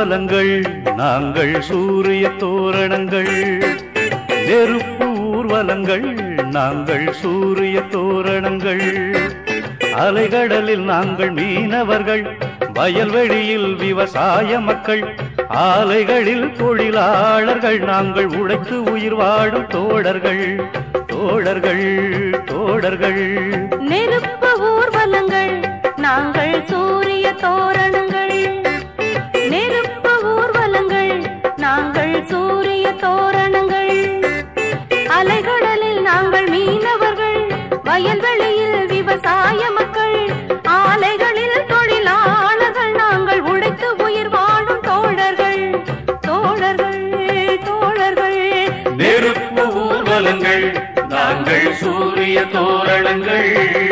ஊர்வலங்கள் நாங்கள் சூரிய தோரணங்கள் நெருப்பு ஊர்வலங்கள் நாங்கள் சூரிய தோரணங்கள் அலைகடலில் நாங்கள் மீனவர்கள் வயல்வெளியில் விவசாய மக்கள் ஆலைகளில் தொழிலாளர்கள் நாங்கள் உழைத்து உயிர் வாழும் தோழர்கள் தோழர்கள் தோழர்கள் நெருப்பு ஊர்வலங்கள் நாங்கள் சூரிய தோரணங்கள் நெருப்பு ஊர்வலங்கள் நாங்கள் சூரிய தோரணங்கள் அலைகடலில் நாங்கள் மீனவர்கள் வயல்வெளியில் விவசாய மக்கள் ஆலைகளில் தொழிலாளர்கள் நாங்கள் உழைத்து உயிர் வாழும் தோழர்கள் தோழர்கள் தோழர்கள் நெருப்பு ஊர்வலங்கள் நாங்கள் சூரிய தோரணங்கள்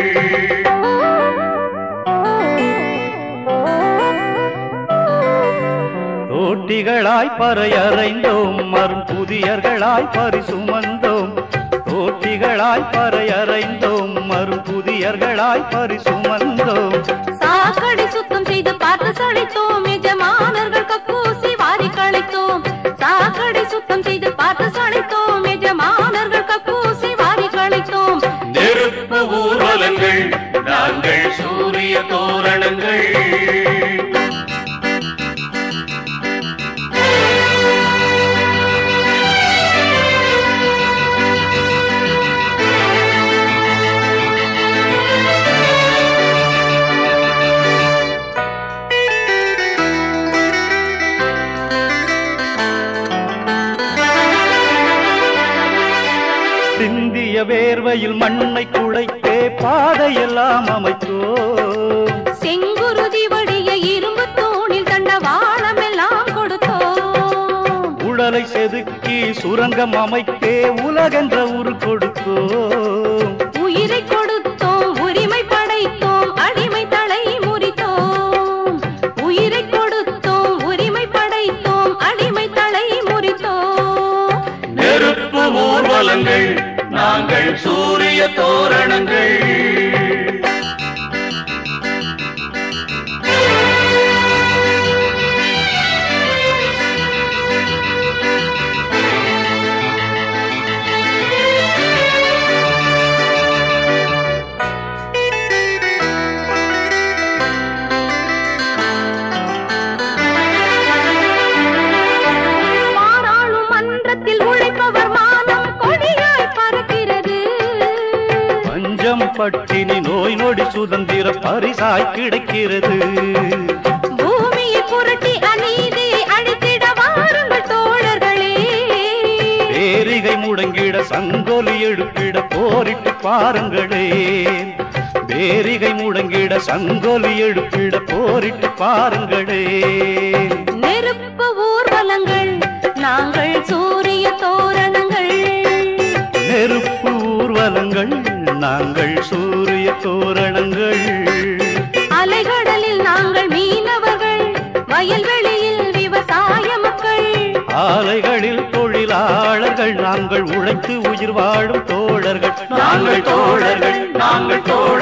தோட்டிகளாய் பறையறைந்தோம் மரும் புதியர்களாய் பரிசுமந்தோம் தோட்டிகளாய் பறையறைந்தோம் மரும் புதியர்களாய் பரிசுமந்தோம் சாக்கடை சுத்தம் செய்து பார்த்து சளைத்தோம் எஜமானர்கள் கக்கூசி வாரி களைத்தோம் சாக்கடை சுத்தம் செய்து பார்த்து சளைத்தோம் எஜமானர்கள் கக்கூசி வாரி களைத்தோம் நெருப்பு ஊர்வலங்கள் நாங்கள் சூரிய தோரணங்கள் சிந்திய வேர்வையில் மண்ணை குடைத்தே பாதையெல்லாம் அமைத்தோம் செங்குருதி வடிய இரும்பு தூணில் தண்டவாளம் எல்லாம் கொடுத்தோம் உடலை செதுக்கி சுரங்கம் அமைத்தே உலகென்ற உரு கொடுத்தோம் உயிரை கொடுத்தோம் உரிமை படைத்தோம் அடிமை தலை முறித்தோம் உயிரை கொடுத்தோம் உரிமை படைத்தோம் அடிமை தலை முறித்தோம் நெருப்பு ஊர்வலங்கள் நாங்கள் சூரிய தோரணங்கள் பாராளுமன்றத்தில் உழைப்பவர் மானம் கொடியாய் பறக்கிறது பஞ்சம் பட்டினி நோய் நொடி சுதந்திர பரிசாய் கிடைக்கிறது பூமியை புரட்டி அநீதியை அழித்திட வாருங்கள் தோழர்களே பேரிகை முடங்கிட சங்கொலி எழுப்பிட போரிட்டு பாருங்களே பேரிகை முடங்கிட சங்கொலி எழுப்பிட போரிட்டு பாருங்களே நெருப்பு ஊர்வலங்கள் நாங்கள் சூரிய தோரணங்கள் நெருப்பு ஊர்வலங்கள் நாங்கள் சூரிய தோரணங்கள் அலைகடலில் நாங்கள் மீனவர்கள் வயல்வெளியில் விவசாய மக்கள் ஆலைகளில் தொழிலாளர்கள் நாங்கள் உழைத்து உயிர் வாழும் தோழர்கள் நாங்கள் தோழர்கள் நாங்கள் தோழர்கள்